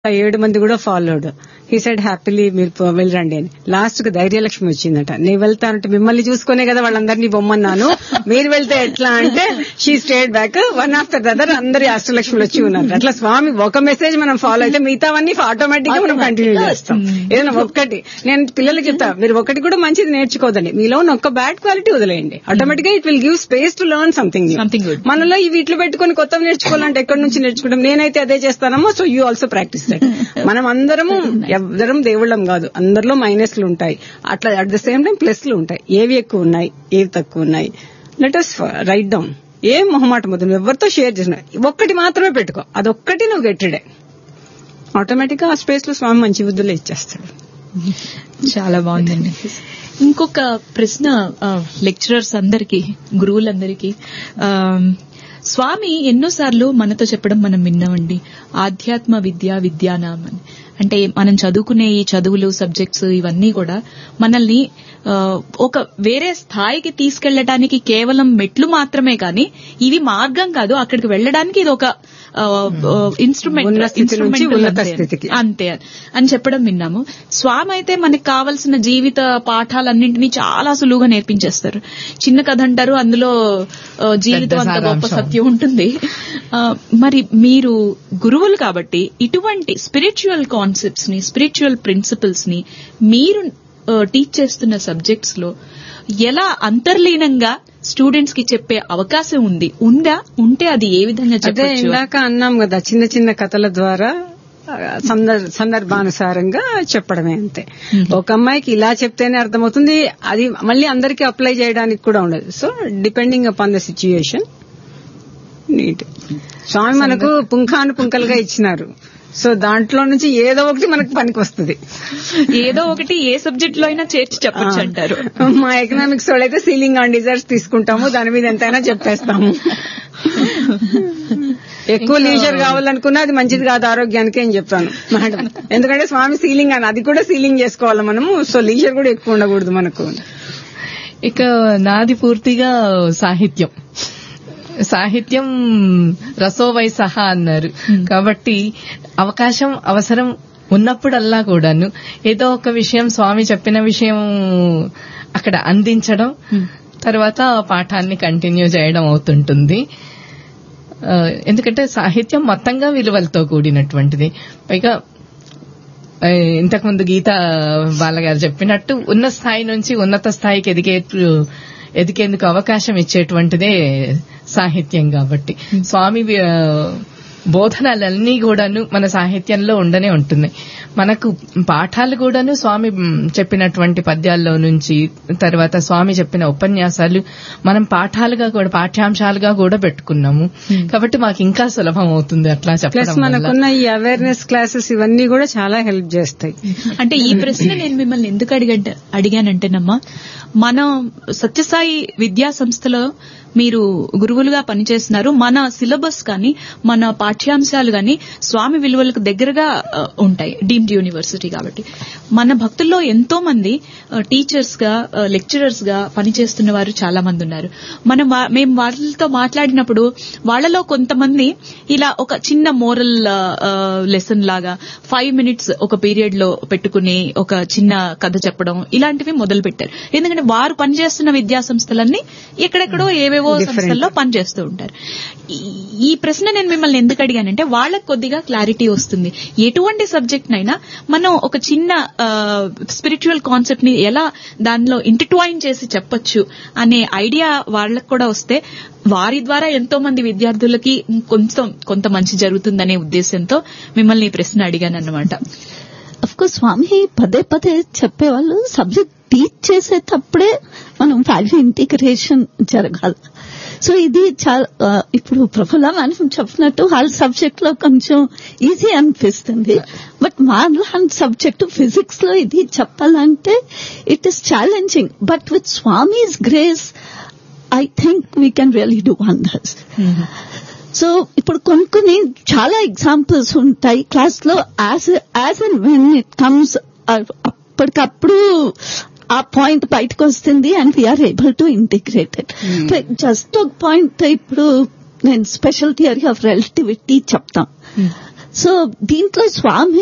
ఆ ఏడు మంది కూడా ఫాలోడ్ హీ సైడ్ హ్యాపీలీ మీరు పో- వెళ్ళరండి అని లాస్ట్ కు ధైర్యలక్ష్మి వచ్చిందట నేను వెళ్తానంటే మిమ్మల్ని చూసుకునే కదా వాళ్ళందరినీ బొమ్మన్నాను మీరు వెళ్తే ఎట్లా అంటే she state back one after the other అందరి అష్టలక్ష్ములు వచ్చి ఉన్నారు అట్లా స్వామి ఒక మెసేజ్ మనం ఫాలో అయితే మిగతావన్నీ ఆటోమేటిక్ గా మనం కంటిన్యూ చేస్తాం ఏదైనా ఒక్కటి నేను పిల్లలకి చెప్తా మీరు ఒకటి కూడా మంచిది నేర్చుకోదండి మీలో ఉన్న ఒక్క బ్యాడ్ క్వాలిటీ వదిలేయండి ఆటోమేటిక్ గా it will give space to learn something Something good. మనలో ఈ వీటిలో పెట్టుకుని కొత్తవి నేర్చుకోవాలంటే ఎక్కడి నుంచి నేర్చుకుంటాం నేనైతే అదే చేస్తానమ్మో so you also practise that మనం అందరము ఎవ్వరం దేవుళ్ళం కాదు అందరిలో మైనస్లు ఉంటాయి అట్లా అట్ ద సేమ్ టైం ప్లస్లు ఉంటాయి ఏవి ఎక్కువ ఉన్నాయి ఏవి తక్కువ ఉన్నాయి లెట్ అస్ రైట్ డౌన్ ఏం మొహమాట మొదలు నువ్వు ఎవరితో షేర్ చేసిన ఒక్కటి మాత్రమే పెట్టుకో అదొక్కటి నువ్వు గట్టిడే ఆటోమేటిక్ గా ఆ స్పేస్ లో స్వామి మంచి బుద్ధులు ఇచ్చేస్తాడు చాలా బాగుందండి ఇంకొక ప్రశ్న లెక్చరర్స్ అందరికి గురువులందరికీ ఆ, స్వామి ఎన్నోసార్లు మనతో చెప్పడం మనం విన్నామండి ఆధ్యాత్మ విద్య విద్యానాం అని అంటే మనం చదువుకునే ఈ చదువులు సబ్జెక్ట్స్ ఇవన్నీ కూడా మనల్ని ఆ, ఒక వేరే స్థాయికి తీసుకెళ్లడానికి కేవలం మెట్లు మాత్రమే కానీ ఇవి మార్గం కాదు అక్కడికి వెళ్ళడానికి ఇది ఒక ఇన్స్ట్రుమెంట్ ఉన్న స్థితి నుంచి ఉన్నత స్థితికి. అంతే అని చెప్పడం విన్నాము స్వామి అయితే మనకి కావలసిన జీవిత పాఠాలన్నింటినీ చాలా సులువుగా నేర్పించేస్తారు చిన్న కథ అంటారు అందులో ఆ, జీవితం పెద్ద అంత గొప్ప సారాంశం. సత్యం ఉంటుంది ఆ, మరి మీరు గురువులు కాబట్టి ఇటువంటి స్పిరిచువల్ కాన్సెప్ట్స్ ని స్పిరిచువల్ ప్రిన్సిపల్స్ ని మీరు టీచ్ చేస్తున్న సబ్జెక్ట్స్ లో ఎలా అంతర్లీనంగా స్టూడెంట్స్ కి చెప్పే అవకాశం ఉంది ఉందా ఉంటే అది ఏ విధంగా అదే చెప్పచ్చు ఇందాక అన్నాం కదా చిన్న చిన్న కథల ద్వారా ఆ, సందర్- సందర్భానుసారంగా చెప్పడమే అంతే ఒక అమ్మాయికి ఇలా చెప్తేనే అర్థమవుతుంది అది మళ్ళీ అందరికీ అప్లై చేయడానికి కూడా ఉండదు so depending upon the situation నీట్ స్వామి మనకు పుంఖాను పుంఖలుగా ఇచ్చినారు సో దాంట్లో నుంచి ఏదో ఒకటి మనకు పనికి వస్తుంది ఏదో ఒకటి ఏ సబ్జెక్ట్ లో అయినా చేర్చి చెప్పొచ్చు అంటారు మా ఎకనామిక్స్ వాళ్ళైతే సీలింగ్ ఆన్ డిజర్ట్స్ తీసుకుంటాము దాని మీద ఎంతైనా చెప్పేస్తాము ఎక్కువ లీజర్ కావాలనుకున్నా అది మంచిది కాదు ఆరోగ్యానికి అని చెప్పాను మేడం ఎందుకంటే స్వామి సీలింగ్ అని అది కూడా సీలింగ్ చేసుకోవాలి మనము సో లీజర్ కూడా ఎక్కువ ఉండకూడదు మనకు ఇక నాది పూర్తిగా సాహిత్యం సాహిత్యం రసోవై సహా అన్నారు కాబట్టి అవకాశం అవసరం ఉన్నప్పుడల్లా కూడాను ఏదో ఒక విషయం స్వామి చెప్పిన విషయం అక్కడ అందించడం తర్వాత ఆ పాఠాన్ని కంటిన్యూ చేయడం అవుతుంటుంది ఆ, ఎందుకంటే సాహిత్యం మొత్తంగా విలువలతో కూడినటువంటిది పైగా ఆ, ఇంతకుముందు గీత బాలగారు చెప్పినట్టు ఉన్న స్థాయి నుంచి ఉన్నత స్థాయికి ఎదిగే ఎదిగేందుకు అవకాశం ఇచ్చేటువంటిదే సాహిత్యం కాబట్టి స్వామి ఆ, బోధనలన్నీ కూడాను మన సాహిత్యంలో ఉండనే ఉంటున్నాయి మనకు పాఠాలు కూడాను స్వామి మ్, చెప్పినటువంటి పద్యాల్లో నుంచి తర్వాత స్వామి చెప్పిన ఉపన్యాసాలు మనం పాఠాలుగా కూడా పాఠ్యాంశాలుగా కూడా పెట్టుకున్నాము కాబట్టి మాకు ఇంకా సులభం అవుతుంది అట్లా ప్లస్ చెప్పడం వల్ల. మనకున్న ఈ అవేర్నెస్ క్లాసెస్ ఇవన్నీ కూడా చాలా హెల్ప్ చేస్తాయి అంటే ఈ ప్రశ్న నేను మిమ్మల్ని ఎందుకు అడిగంట అడిగానంటేనమ్మా మనం సత్యసాయి విద్యా సంస్థలో మీరు గురువులుగా పనిచేస్తున్నారు మన సిలబస్ కానీ మన పాఠ్యాంశాలు కానీ స్వామి విలువలకు దగ్గరగా ఆ, ఉంటాయి డీమ్డ్ యూనివర్సిటీ కాబట్టి మన భక్తుల్లో ఎంతో మంది టీచర్స్ గా లెక్చరర్స్ గా పనిచేస్తున్న వారు చాలా మంది ఉన్నారు మనం వా- మేము వాళ్ళతో మాట్లాడినప్పుడు వాళ్ళలో కొంతమంది ఇలా ఒక చిన్న మోరల్ లెసన్ లాగా ఫైవ్ మినిట్స్ ఒక పీరియడ్ లో పెట్టుకుని ఒక చిన్న కథ చెప్పడం ఇలాంటివి మొదలు పెట్టారు ఎందుకంటే వారు పనిచేస్తున్న విద్యా సంస్థలన్నీ ఎక్కడెక్కడో ఏవేవో సంస్థల్లో పనిచేస్తూ ఉంటారు ఈ- ఈ ప్రశ్న నేను మిమ్మల్ని ఎందుకు అడిగానంటే వాళ్ళకి కొద్దిగా క్లారిటీ వస్తుంది ఎటువంటి సబ్జెక్ట్ నైనా మనం ఒక చిన్న స్పిరిచువల్ కాన్సెప్ట్ ని ఎలా దానిలో ఇంటర్ట్వైన్ చేసి చెప్పొచ్చు అనే ఐడియా వాళ్ళకి కూడా వస్తే వారి ద్వారా ఎంతో మంది విద్యార్థులకి కొంచెం కొంత మంచి జరుగుతుందనే ఉద్దేశంతో మిమ్మల్ని ఈ ప్రశ్న అడిగాను అనమాట అఫ్ కోర్స్ స్వామి పదే పదే చెప్పేవాళ్ళు సబ్జెక్ట్ టీచ్ చేసేటప్పుడే మనం వాల్యూ ఇంటిగ్రేషన్ జరగాలి సో ఇది చాలా ఆ, ఇప్పుడు ప్రఫుల్ల మేడం చెప్పినట్టు వాళ్ళ సబ్జెక్ట్ లో కొంచెం ఈజీ అనిపిస్తుంది బట్ మా లాంటి సబ్జెక్ట్ ఫిజిక్స్ లో ఇది చెప్పాలంటే it is challenging but with Swami's grace I think we can really do wonders so ఇప్పుడు కొన్ని కొన్ని చాలా ఎగ్జాంపుల్స్ ఉంటాయి క్లాస్ లో as as and when it comes అప్పటికప్పుడు ఆ పాయింట్ బయటకు వస్తుంది and we are able to integrated just ఒక పాయింట్ ఇప్పుడు నేను స్పెషల్ థియరీ ఆఫ్ రిలేటివిటీ చెప్తాం సో దీంట్లో స్వామి